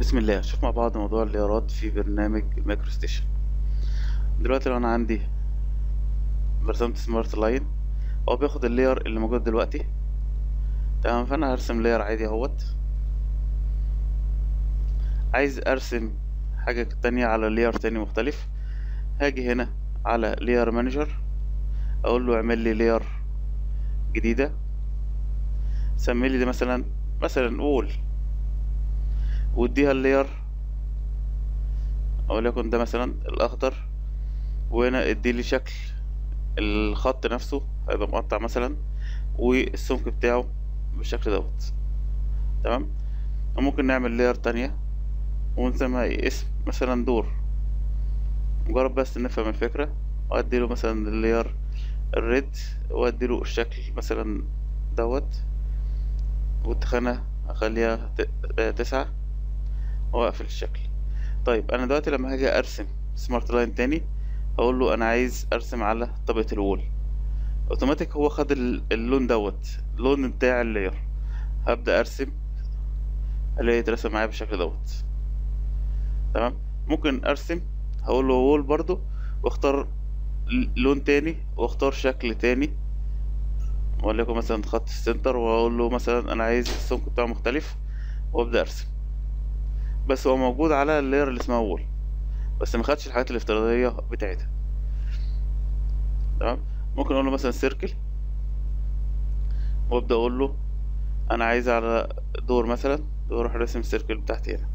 بسم الله نشوف مع بعض موضوع الليارات في برنامج مايكرو ستيشن دلوقتي لو انا عندي رسمت سمارت لاين هو بياخد اللاير اللي موجود دلوقتي تمام فانا هرسم لاير عادي اهوت عايز ارسم حاجة تانية على لاير تاني مختلف هاجي هنا على لاير مانجر اقول له اعمل لي لاير جديدة سمي لي دي مثلا مثلا وول واديها اللاير وليكن ده مثلا الاخضر وهنا اديلي شكل الخط نفسه هيبقى مقطع مثلا والسمك بتاعه بالشكل دوت تمام وممكن نعمل لاير تانية ونسميها ايه اسم مثلا دور مجرد بس نفهم الفكرة واديله مثلا اللاير الريد واديله الشكل مثلا دوت والتخانة اخليها تسعة واقفل الشكل طيب انا دلوقتي لما هاجي ارسم سمارت لاين تاني هقول له انا عايز ارسم على طبقة الوول اوتوماتيك هو خد اللون دوت اللون بتاع اللاير هبدأ ارسم الاقي يترسم معايا بالشكل دوت تمام ممكن ارسم هقول له وول برضو واختار لون تاني واختار شكل تاني وليكن مثلا خط السنتر واقول له مثلا انا عايز السمك بتاعه مختلف وابدا ارسم بس هو موجود على اللاير اللي اسمها وول بس ما خدش الحاجات الافتراضيه بتاعتها تمام ممكن اقول له مثلا سيركل وابدا اقول له انا عايز على دور مثلا واروح راسم السيركل بتاعتي هنا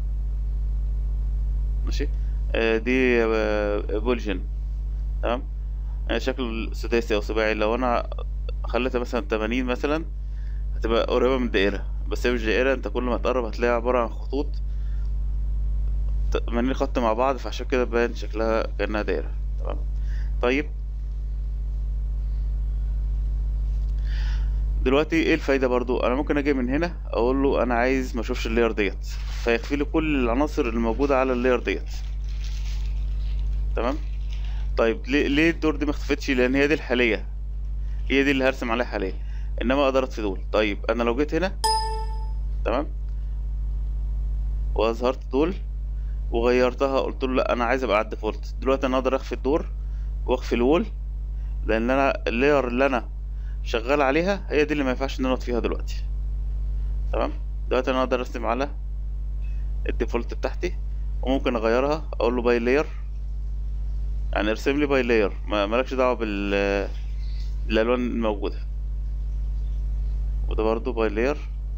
ماشي آه دي آه بولجن تمام يعني شكل سداسي او سباعي لو انا خليتها مثلا تمانين مثلا هتبقى قريبة من الدائرة بس هي مش دائرة انت كل ما تقرب هتلاقيها عبارة عن خطوط تمانين خط مع بعض فعشان كده باين شكلها كأنها دائرة تمام طيب دلوقتي ايه الفايدة برضو انا ممكن اجي من هنا اقول له انا عايز ما اشوفش اللاير ديت فيخفي لي كل العناصر الموجودة على اللاير ديت تمام طيب ليه ليه الدور دي ما اختفتش لان هي دي الحالية هي دي اللي هرسم عليها حاليا انما اقدر اطفي دول طيب انا لو جيت هنا تمام واظهرت دول وغيرتها قلت له لا انا عايز ابقى على الديفولت دلوقتي انا اقدر اخفي الدور واخفي الوول لان انا اللاير اللي انا شغال عليها هي دي اللي ما ينفعش ان انا اطفيها دلوقتي تمام دلوقتي انا اقدر ارسم على الديفولت بتاعتي وممكن اغيرها اقول له باي لاير يعني ارسم لي باي لاير مالكش دعوه بال الالوان الموجوده وده برضو باي لاير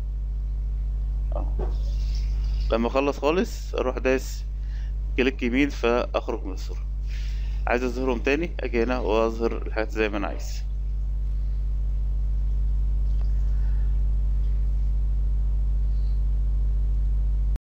لما اخلص خالص اروح دايس كليك يمين فاخرج من الصوره عايز اظهرهم تاني اجي هنا واظهر الحاجات زي ما انا عايز